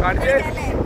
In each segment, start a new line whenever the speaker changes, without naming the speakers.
കാണിച്ചേ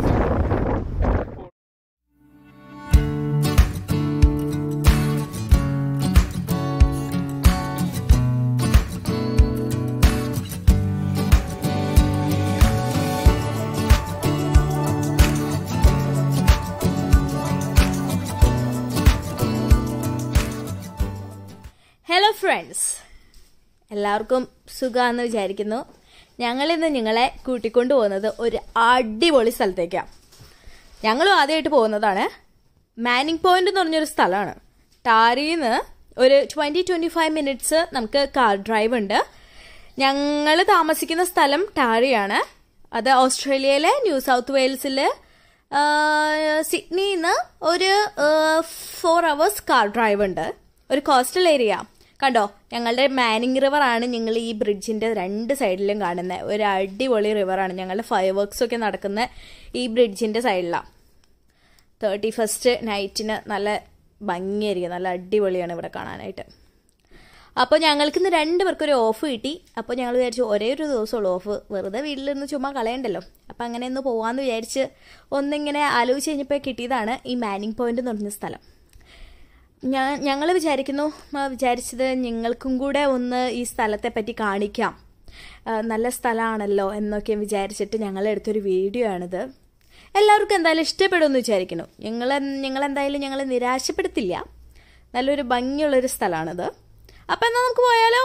hello friends എല്ലാവർക്കും സുഖമാണെന്ന് വിചാരിക്കുന്നു ഞങ്ങളിന്ന് നിങ്ങളെ കൂട്ടിക്കൊണ്ടു പോകുന്നത് ഒരു അടിപൊളി സ്ഥലത്തേക്കാണ് ഞങ്ങളും ആദ്യമായിട്ട് പോകുന്നതാണ് മാനിങ് പോയിന്റ് എന്ന് പറഞ്ഞൊരു സ്ഥലമാണ് ടാരിന്ന് ഒരു ട്വൻറ്റി ട്വൻറ്റി ഫൈവ് മിനിറ്റ്സ് നമുക്ക് കാർ ഡ്രൈവ് ഉണ്ട് ഞങ്ങൾ താമസിക്കുന്ന സ്ഥലം ടാരിയാണ് അത് ഓസ്ട്രേലിയയിലെ ന്യൂ സൗത്ത് വെയിൽസിൽ സിഡ്നിയിൽ നിന്ന് ഒരു ഫോർ അവേഴ്സ് കാർ ഡ്രൈവ് ഉണ്ട് ഒരു കോസ്റ്റൽ ഏരിയ കണ്ടോ ഞങ്ങളുടെ മാനിങ് റിവർ ആണ് ഞങ്ങൾ ഈ ബ്രിഡ്ജിന്റെ രണ്ട് സൈഡിലും കാണുന്നത് ഒരു അടിപൊളി റിവറാണ് ഞങ്ങളുടെ ഫയർ വർക്ക്സ് ഒക്കെ നടക്കുന്ന ഈ ബ്രിഡ്ജിന്റെ സൈഡിലാണ് തേർട്ടി ഫസ്റ്റ് നൈറ്റിന് നല്ല ഭംഗിയായിരിക്കും നല്ല അടിപൊളിയാണ് ഇവിടെ കാണാനായിട്ട് അപ്പോൾ ഞങ്ങൾക്ക് ഇന്ന് രണ്ട് പേർക്കൊരു ഓഫ് കിട്ടി അപ്പോൾ ഞങ്ങൾ വിചാരിച്ചു ഒരേ ഒരു ദിവസമുള്ളൂ ഓഫ് വെറുതെ വീട്ടിലിരുന്ന് ചുമ്മാ കളയണ്ടല്ലോ അപ്പോൾ അങ്ങനെ ഒന്ന് പോകാമെന്ന് വിചാരിച്ച് ഒന്നിങ്ങനെ ആലോചിച്ച് കഴിഞ്ഞപ്പോൾ കിട്ടിയതാണ് ഈ മാനിങ് പോയിന്റ് എന്ന് പറഞ്ഞ സ്ഥലം ഞാൻ ഞങ്ങൾ വിചാരിക്കുന്നു ആ, വിചാരിച്ചത് നിങ്ങൾക്കും കൂടെ ഒന്ന് ഈ സ്ഥലത്തെ പറ്റി കാണിക്കാം ആ, നല്ല സ്ഥലമാണല്ലോ എന്നൊക്കെ വിചാരിച്ചിട്ട് ഞങ്ങൾ എടുത്തൊരു വീഡിയോ ആണിത് എല്ലാവർക്കും എന്തായാലും ഇഷ്ടപ്പെടുമെന്ന് വിചാരിക്കുന്നു ഞങ്ങൾ ഞങ്ങളെന്തായാലും ഞങ്ങൾ നിരാശപ്പെടുത്തില്ല നല്ലൊരു ഭംഗിയുള്ളൊരു സ്ഥലമാണിത് അപ്പം എന്നാൽ നമുക്ക് പോയാലോ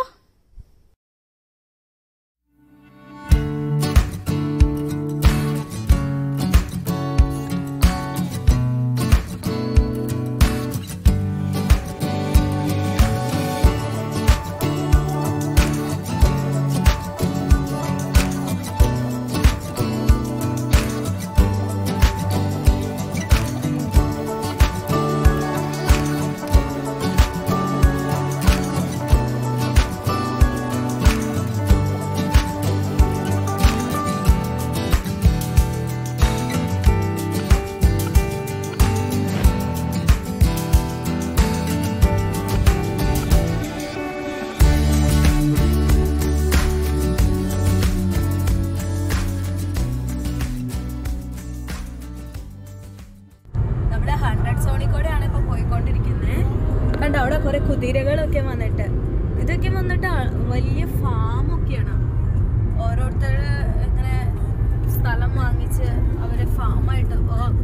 നമ്മുടെ ഹൺഡ്രഡ് സോണിൽ കൂടെയാണ് ഇപ്പൊ പോയിക്കൊണ്ടിരിക്കുന്നത് കണ്ടോ അവിടെ കുറെ കുതിരകളൊക്കെ വന്നിട്ട് ഇതൊക്കെ വന്നിട്ട് ആ- വലിയ ഫാം ഒക്കെയാണ് ഓരോരുത്തർ ഇങ്ങനെ സ്ഥലം വാങ്ങിച്ച് അവരെ ഫാമായിട്ട്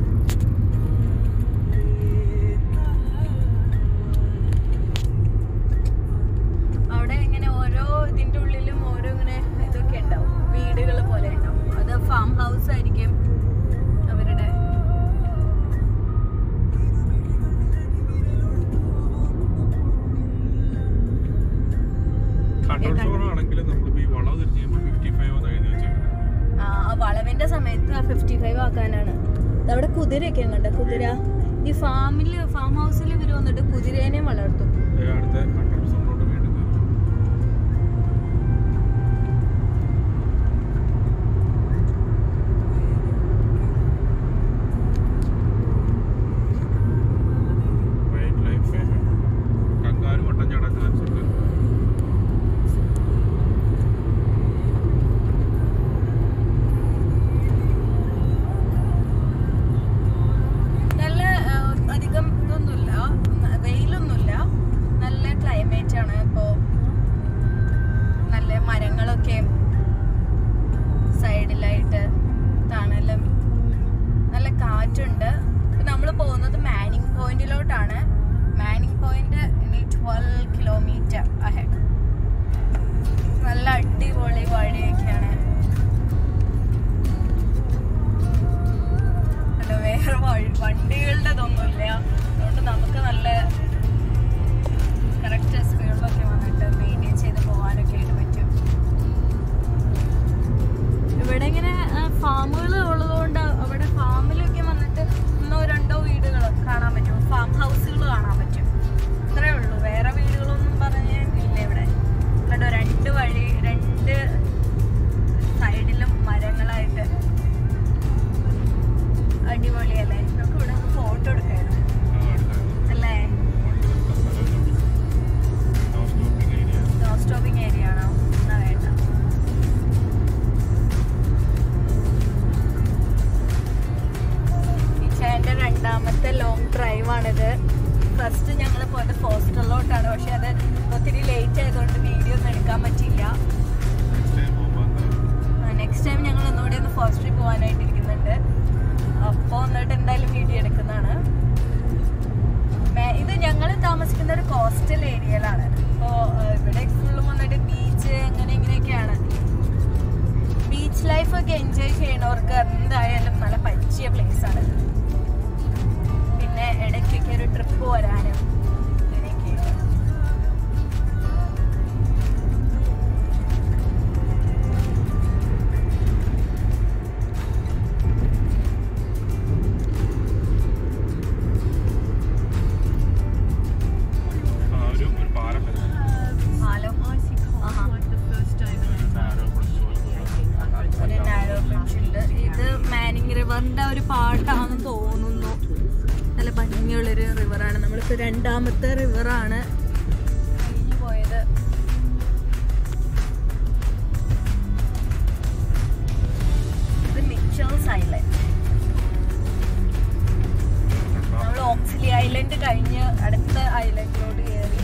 അവിടെ ഇങ്ങനെ ഓരോ ഇതിന്റെ ഉള്ളിലും ഓരോ ഇങ്ങനെ ഇതൊക്കെ ഉണ്ടാവും വീടുകൾ പോലെ ഉണ്ടാവും അത് ഫാം ഹൗസ് ആയിരിക്കും അവരുടെ
കൺട്രോൾ ആണെങ്കിൽ നമ്മളിപ്പോ ഈ വളവ് തിരിച്ച് ചെയ്യുമ്പോൾ ഫിഫ്റ്റി ഫൈവ് എന്ന് എഴുതി വെച്ചേക്കുന്നത്
ആ ആ വളവിന്റെ സമയത്ത് ആ ഫിഫ്റ്റി ഫൈവ് ആക്കാനാണ് അവിടെ കുതിരയൊക്കെ കണ്ട കുതിര ഈ ഫാമിൽ ഫാം ഹൗസിൽ ഇവർ വന്നിട്ട് കുതിരേനെ വളർത്തും
ദേ അടുത്ത കൺട്രോൾ സോണിലോട്ട് വീണ്ടും കയറും വൈൽഡ് ലൈഫ് കങ്കാരു വട്ടം ചടങ്ങ് വെച്ചിട്ട്
നല്ല ആ, അധികം ഇതൊന്നുമില്ല ന- വെയിലൊന്നുമില്ല നല്ല ക്ലൈമറ്റ് ആണ് ഇപ്പോ നല്ല മരങ്ങളൊക്കെ സൈഡിലായിട്ട് തണലും നല്ല കാറ്റുണ്ട് നമ്മൾ പോകുന്നത് മാനിങ് പോയിന്റിലോട്ടാണ് മാനിങ് പോയിന്റ് ഇനി ട്വൽവ് കിലോമീറ്റർ അഹെഡ് നല്ല അടിപൊളി വഴിയൊക്കെയാണ് അല്ല വേറെ വഴി വണ്ടികളുടെ ഇതൊന്നുമില്ല അതുകൊണ്ട് നമുക്ക് നല്ല കറക്റ്റ് സ്പീഡിലൊക്കെ വന്നിട്ട് മെയിൻറ്റെയിൻ ചെയ്ത് പോകാനൊക്കെ ആയിട്ട് പറ്റും ഇവിടെ ഇങ്ങനെ ഫാമുകൾ ഉള്ളതുകൊണ്ട് അവിടെ ഫാമിലൊക്കെ വന്നിട്ട് ഒന്നോ രണ്ടോ വീടുകൾ കാണാൻ പറ്റും ഫാം ഹൗസുകൾ കാണാൻ പറ്റും അത്രേ ഉള്ളൂ വേറെ വീട് ചെയ്യണവർക്ക് എന്തായാലും നല്ല പറ്റിയ പ്ലേസ് ആണ് പിന്നെ ഇടയ്ക്കൊക്കെ ഒരു ട്രിപ്പ് വരാനും അങ്ങനെയൊക്കെ
ആ, ഒരു ഒരു പാലം വരും
പാലം ആഹാ.
ആരോ പിടിച്ചു പോലെ
ഒരു നാരോ ബ്രിഡ്ജ് ഉണ്ട് ഇത് മാനിങ് റിവറിന്റെ ഒരു പാട്ടാണെന്ന് തോന്നുന്നു നല്ല ഭംഗിയുള്ളൊരു റിവറാണ് നമ്മളിപ്പോ രണ്ടാമത്തെ റിവറാണ് കഴിഞ്ഞു പോയത് ഇത് മിച്ചേഴ്സ് ഐലൻഡ് നമ്മൾ ഓക്സിലി ഐലൻഡ് കഴിഞ്ഞ് അടുത്ത ഐലൻഡിലോട്ട് കയറി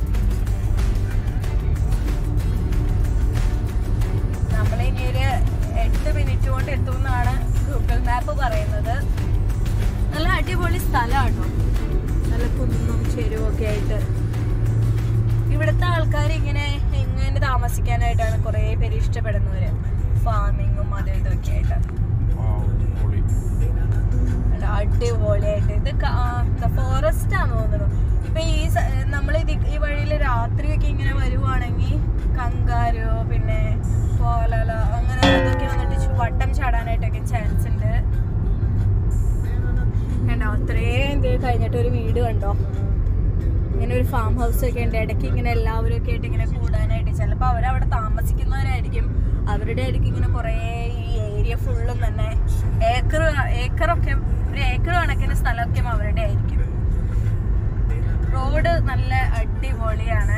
നമ്മളിനി ഒരു എട്ട് മിനിറ്റ് കൊണ്ട് എത്തുമെന്നാണ് ഗൂഗിൾ മാപ്പ് പറയുന്നത് നല്ല അടിപൊളി സ്ഥലമാട്ടോ നല്ല കുന്നും ചെരുവും ഒക്കെ ആയിട്ട് ഇവിടുത്തെ ആൾക്കാർ ഇങ്ങനെ ഇങ്ങനെ താമസിക്കാനായിട്ടാണ് കുറേ പേര് ഇഷ്ടപ്പെടുന്നവര് ഫാമിങ്ങും അതും ഇതൊക്കെ ആയിട്ട്
പൊളി
നല്ല അടിപൊളിയായിട്ട് ഇത് ഫോറസ്റ്റ് ആണെന്ന് തോന്നുന്നു ഇപ്പൊ ഈ നമ്മൾ ഇത് ഈ വഴിയിൽ രാത്രിയൊക്കെ ഇങ്ങനെ വരുവാണെങ്കിൽ കങ്കാരു പിന്നെ പോലല അങ്ങനെ അതൊക്കെ വന്നിട്ട് ചു- വട്ടം ചാടാനായിട്ടൊക്കെ ചാൻസ് ഉണ്ട് കണ്ടോ അത്രയും ഇത് കഴിഞ്ഞിട്ട് ഒരു വീട് കണ്ടോ ഇങ്ങനെ ഒരു ഫാം ഹൗസ് ഒക്കെ ഉണ്ട് ഇടയ്ക്ക് ഇങ്ങനെ എല്ലാവരും ഒക്കെ ആയിട്ട് ഇങ്ങനെ കൂടാനായിട്ട് ചിലപ്പോൾ അവരവിടെ താമസിക്കുന്നവരായിരിക്കും അവരുടെ ഇടയ്ക്ക് ഇങ്ങനെ കുറേ ഈ ഏരിയ ഫുള്ളും തന്നെ ഏക്കർ ഏക്കറൊക്കെ ഒരു ഏക്കർ കണക്കിന് സ്ഥലമൊക്കെ അവരുടെ ആയിരിക്കും റോഡ് നല്ല അടിപൊളിയാണ്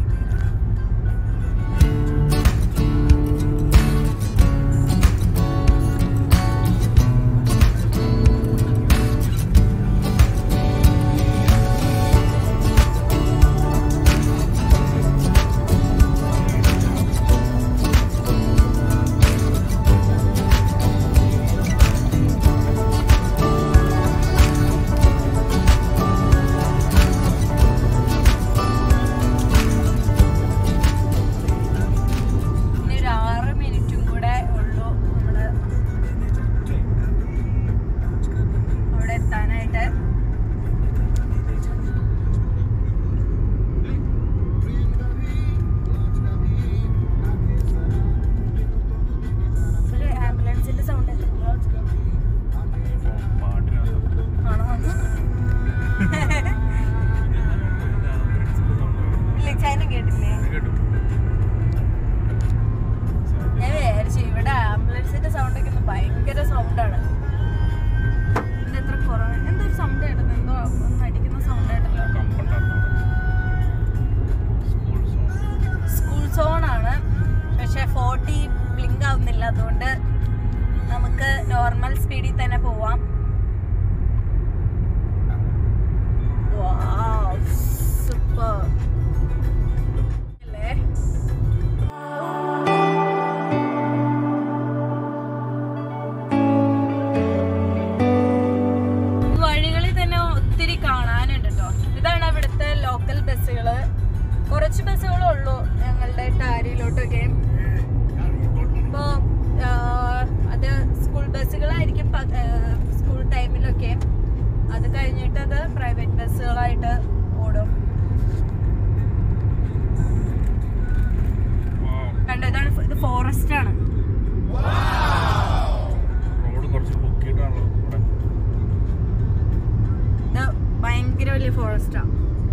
ഇനി ഒരു ആറ് മിനിറ്റും കൂടെ ഉള്ളൂ നമ്മള് അവിടെ എത്താനായിട്ട് ഒരു ആംബുലൻസിന്റെ സൗണ്ട്
പാട്ടിനകത്ത്
ആണോ ഇല്ല ചൈന കേട്ടില്ലേ
കേട്ടു
ഞാൻ വിചാരിച്ചു ഇവിടെ ആംബുലൻസിന്റെ സൗണ്ട് ഒക്കെ ഒന്ന് ഭയങ്കര സൗണ്ടാണ് ഇത് എത്ര കുറവ് എന്തോ ഒരു സൗണ്ട് കേട്ടത് എന്തോ ഒന്ന് അടിക്കുന്ന സൗണ്ട് കേട്ടല്ലോ
കമ്പണ്ടായിരുന്നു സ്കൂൾ സോൺ
സ്കൂൾ സോൺ ആണ് പക്ഷെ ഫോർട്ടി ബ്ലിങ്ക് ആവുന്നില്ല അതുകൊണ്ട് നമുക്ക് നോർമൽ സ്പീഡിൽ തന്നെ പോവാം സൂപ്പർ അല്ലേ വഴികളിൽ തന്നെ ഒത്തിരി കാണാനുണ്ട് കേട്ടോ ഇതാണ് ഇവിടുത്തെ ലോക്കൽ ബസ്സുകള് കുറച്ച് ബസ്സുകളേ ഉള്ളൂ ഞങ്ങളുടെ ടാരിയിലോട്ടൊക്കെ ഇപ്പോ അത് സ്കൂൾ ബസ്സുകളായിരിക്കും പ- ആ, സ്കൂൾ ടൈമിലൊക്കെ അത് കഴിഞ്ഞിട്ട് അത് പ്രൈവറ്റ് ബസ്സുകളായിട്ട് ഓടും കണ്ടോ ഇതാണ് ഫ- ഇത് ഫോറസ്റ്റ് ആണ്
റോഡ് കുറച്ച് പൊക്കിയിട്ടാണല്ലോ ഇവിടെ
ഇത് ഭയങ്കര വലിയ ഫോറസ്റ്റാ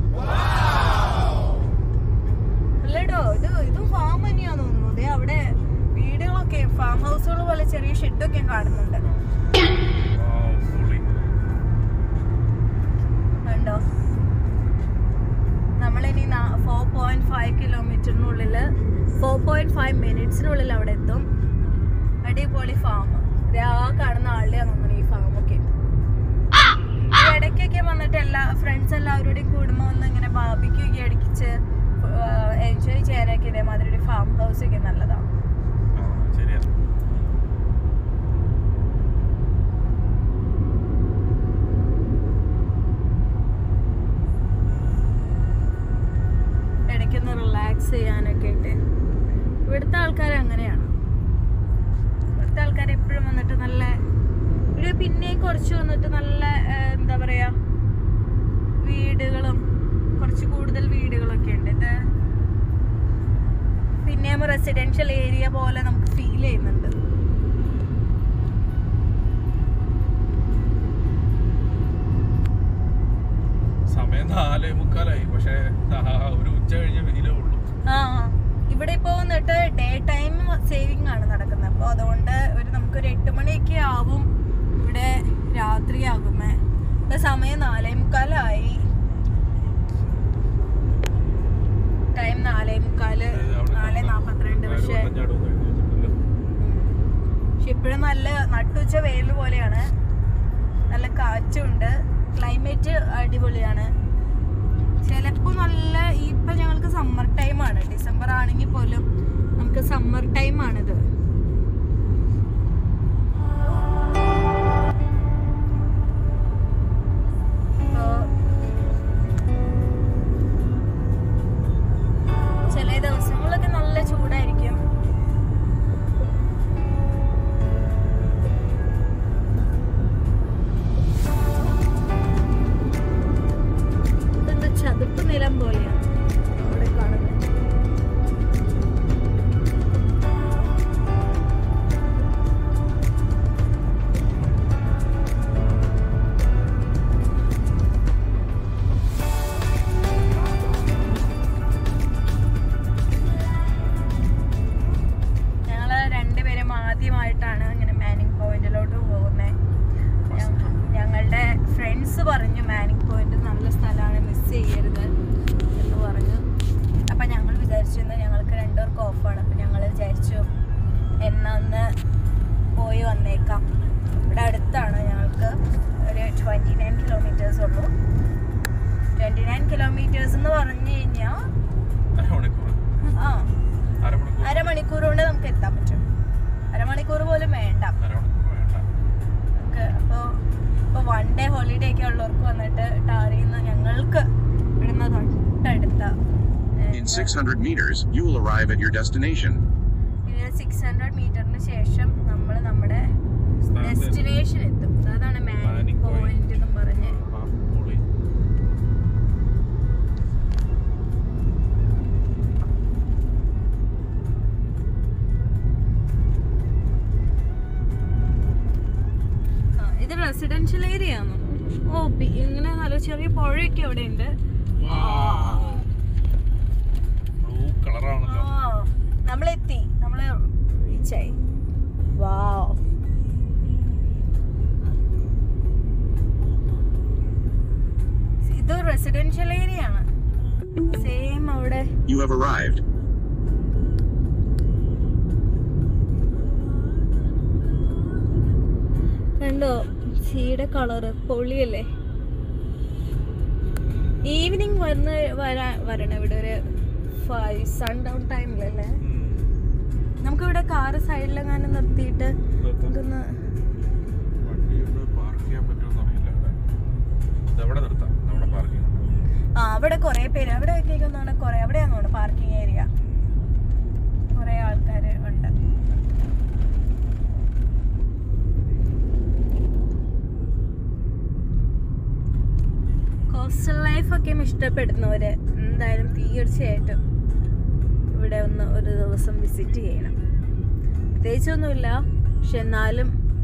അല്ലേടോ ഇത് ഇതും ഫാം തന്നെയാന്ന് തോന്നുന്നു ദേ അവിടെ വീടുകളൊക്കെ ഫാം ഹൗസുകൾ പോലെ ചെറിയ ഷെഡൊക്കെ കാണുന്നുണ്ട്
Wow, പൊളി
കണ്ടോ നമ്മളിനി ഫോർ പോയിന്റ് ഫൈവ് കിലോമീറ്ററിനുള്ളിൽ ഫോർ പോയിന്റ് ഫൈവ് മിനിറ്റ്സിനുള്ളിൽ അവിടെ എത്തും അടിപൊളി ഫാം ആ കാണുന്ന ആളുടെയാണ് തോന്നുന്നു ഈ ഫാമൊക്കെ ഈ ഇടയ്ക്കൊക്കെ വന്നിട്ട് എല്ലാ ഫ്രണ്ട്സ് എല്ലാവരോടും കൂടുമ്പോൾ ഒന്ന് ഇങ്ങനെ ബാബിക്കൊക്കെ അടിച്ച് എൻജോയ് ചെയ്യാനൊക്കെ ഇതേമാതിരി ഒരു ഫാം ഹൗസ് ഒക്കെ നല്ലതാണ്
ആ ശരിയാ
ഇടയ്ക്കൊന്ന് റിലാക്സ് ചെയ്യാനൊക്കെ ആയിട്ട് ഇവിടുത്തെ ആൾക്കാർ അങ്ങനെയാണ് ഇവിടുത്തെ ആൾക്കാർ ആൾക്കാർ എപ്പോഴും വന്നിട്ട് നല്ല ഇവിടെ പിന്നെയും കുറച്ച് വന്നിട്ട് നല്ല ആ, എന്താ പറയാ വീടുകളും കുറച്ച് കൂടുതൽ വീടുകളൊക്കെ ഉണ്ട് ഇത് പിന്നെയും റെസിഡൻഷ്യൽ ഏരിയ പോലെ നമുക്ക് ഫീൽ ചെയ്യുന്നുണ്ട്
സമയം നാലേ മുക്കാലായി പക്ഷെ ഒരു ഉച്ച കഴിഞ്ഞ വെയിലേ ഉള്ളൂ
ആ ഇവിടെ ഇപ്പോൾ വന്നിട്ട് ഡേ ടൈം സേവിങ് ആണ് നടക്കുന്നത് അപ്പോൾ അതുകൊണ്ട് ഒരു നമുക്കൊരു എട്ട് മണിയൊക്കെ ആവും ഇവിടെ രാത്രിയാകുമേ ഇപ്പൊ സമയം നാലേ മുക്കാലായി ടൈം നാലേ മുക്കാല് നാല് നാപ്പത്തിരണ്ട് പക്ഷെ പക്ഷെ ഇപ്പോഴും നല്ല നട്ടുച്ച വെയിൽ പോലെയാണ് നല്ല കാറ്റുണ്ട് ക്ലൈമറ്റ് അടിപൊളിയാണ് ചിലപ്പോൾ നല്ല ഇപ്പം ഞങ്ങൾക്ക് സമ്മർ ടൈമാണ് ഡിസംബർ ആണെങ്കിൽ പോലും നമുക്ക് സമ്മർ ടൈമാണിത് ചില ദിവസങ്ങളിലൊക്കെ നല്ല ചൂടായിരിക്കും ഇതെന്താ ചതുപ്പ് നിലം പോലെയാണ് ഇവിടെ കാണുന്നത് ഞങ്ങള് രണ്ടുപേരും ആദ്യമായിട്ടാണ് ഇങ്ങനെ മാനിങ് പോയിന്റിലോട്ട് പോകുന്നത് ഞങ്ങളുടെ ഫ്രണ്ട്സ് പറഞ്ഞു മാനിങ് പോയിന്റ് നല്ല സ്ഥലമാണ് മിസ് ചെയ്യരുത് എന്ന് പറഞ്ഞു അപ്പം ഞങ്ങൾ വിചാരിച്ചിരുന്നു ഞങ്ങൾക്ക് രണ്ടുപേർക്ക് ഓഫാണ് അപ്പം ഞങ്ങൾ വിചാരിച്ചു എന്നാ ഒന്ന് പോയി വന്നേക്കാം ഇവിടെ അടുത്താണ് ഞങ്ങൾക്ക് ഒരു ട്വൻറ്റി നയൻ കിലോമീറ്റേഴ്സ് ഉള്ളൂ ട്വൻറ്റി നയൻ കിലോമീറ്റേഴ്സ് എന്ന് പറഞ്ഞു കഴിഞ്ഞാൽ
അരമണിക്കൂർ
ആ
അരമണിക്കൂർ
അരമണിക്കൂർ കൊണ്ട് നമുക്ക് എത്താൻ പറ്റും അരമണിക്കൂർ പോലും വേണ്ട
അരമണിക്കൂർ വേണ്ട
നമുക്ക് അപ്പോൾ ഇപ്പോൾ വൺ ഡേ ഹോളിഡേ ഒക്കെ ഉള്ളവർക്ക് വന്നിട്ട് ടാറിയിൽ നിന്ന് ഞങ്ങൾക്ക് ഇവിടുന്ന് തൊട്ടടുത്ത
In 600 meters, you will arrive at your destination.
Six hundred മീറ്ററിന് ശേഷം നമ്മൾ നമ്മുടെ
സ്ഥലത്ത്
ഡെസ്റ്റിനേഷൻ എത്തും അതാണ് മാനിങ്
Manning Point.
പോയിന്റ് എന്നും പറഞ്ഞ്
ആ, പൊളി.
ആ, ഇത് റെസിഡൻഷ്യൽ ഏരിയ ആണ് ഓ ബി- ഇങ്ങനെ നല്ല ചെറിയ പുഴയൊക്കെ അവിടെ ഉണ്ട്
ബ്ലൂ കളറാണല്ലോ
നമ്മളെത്തി നമ്മള് റീച്ചായി വാവ് ഇത് റെസിഡൻഷ്യൽ ഏരിയ ആണ് സെയിം അവിടെ
You have arrived.
കണ്ടോ സീയുടെ കളറ് പൊളിയല്ലേ ഈവനിങ് വന്ന് വരാ വരണം ഇവിടെ ഒരു ഫൈവ് സൺ ഡൗൺ ടൈമിലല്ലേ
ഉം.
നമുക്കിവിടെ കാറ് സൈഡിലെങ്ങാനും നിർത്തിയിട്ട് നമുക്കൊന്ന്
വണ്ടി ഇവിടെ പാർക്ക് ചെയ്യാൻ പറ്റുമെന്ന് അറിയില്ല ഇവിടെ. ഇതെവിടെ നിർത്താം നമ്മുടെ പാർക്കിംഗ്
ആ അവിടെ കുറെ പേര് അവിടെ ഒക്കെയാണ് കുറെ അവിടെയാന്ന് തോന്നുന്നു പാർക്കിംഗ് ഏരിയ കുറെ ആൾക്കാർ ഉണ്ട് കോസ്റ്റൽ ലൈഫ് ഒക്കെ ഇഷ്ടപ്പെടുന്നവര് എന്തായാലും തീർച്ചയായിട്ടും ഇവിടെ ഒന്ന് ഒരു ദിവസം വിസിറ്റ് ചെയ്യണം പ്രത്യേകിച്ചൊന്നുമില്ല പക്ഷെ എന്നാലും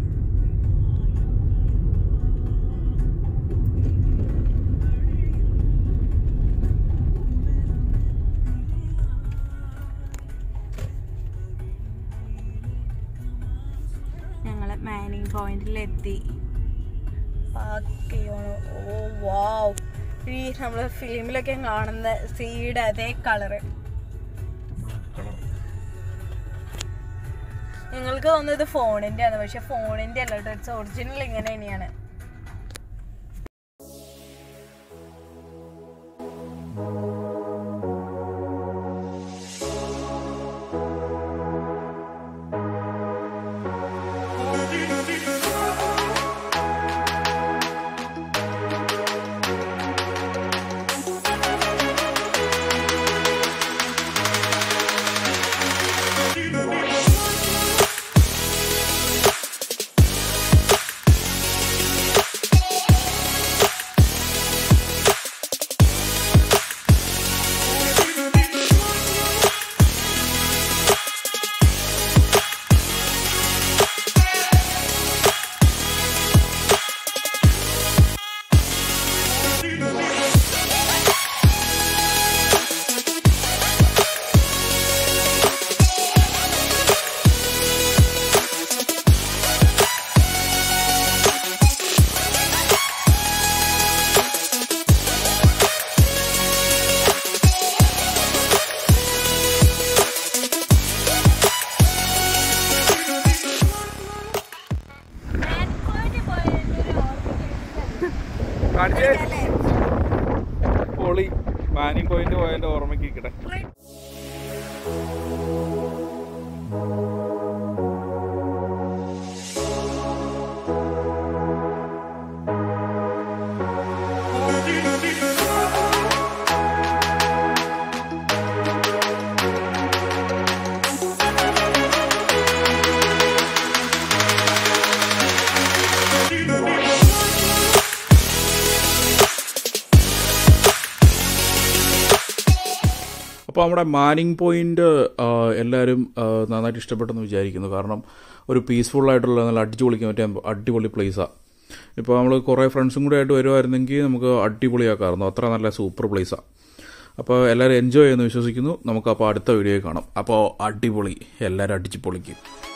ഞങ്ങൾ മാനിങ് പോയിന്റിലെത്തി ഓ വാവ് ഈ നമ്മൾ ഫിലിമിലൊക്കെ കാണുന്ന സീയുടെ അതേ കളറ്
കളർ
നിങ്ങൾക്ക് തോന്നുന്നത് ഫോണിന്റെ ആണ് പക്ഷെ ഫോണിന്റെ അല്ല കേട്ടോ ഒറിജിനൽ ഇങ്ങനെ തന്നെയാണ്
അപ്പോൾ നമ്മുടെ മാനിങ് പോയിന്റ് എല്ലാവരും ആ, നന്നായിട്ട് ഇഷ്ടപ്പെട്ടെന്ന് വിചാരിക്കുന്നു കാരണം ഒരു പീസ്ഫുൾ ആയിട്ടുള്ള നല്ല അടിച്ചു പൊളിക്കാൻ പറ്റിയ അടിപൊളി പ്ലേസാണ് ഇപ്പോൾ നമ്മൾ കുറേ ഫ്രണ്ട്സും കൂടെ ആയിട്ട് വരുമായിരുന്നെങ്കിൽ നമുക്ക് അടിപൊളിയാക്കാമായിരുന്നു അത്ര നല്ല സൂപ്പർ പ്ലേസാണ് അപ്പോൾ എല്ലാവരും എൻജോയ് ചെയ്യുമെന്ന് വിശ്വസിക്കുന്നു നമുക്ക് അപ്പോൾ അടുത്ത വീഡിയോ കാണാം അപ്പോൾ അടിപൊളി എല്ലാവരും അടിച്ച് പൊളിക്കും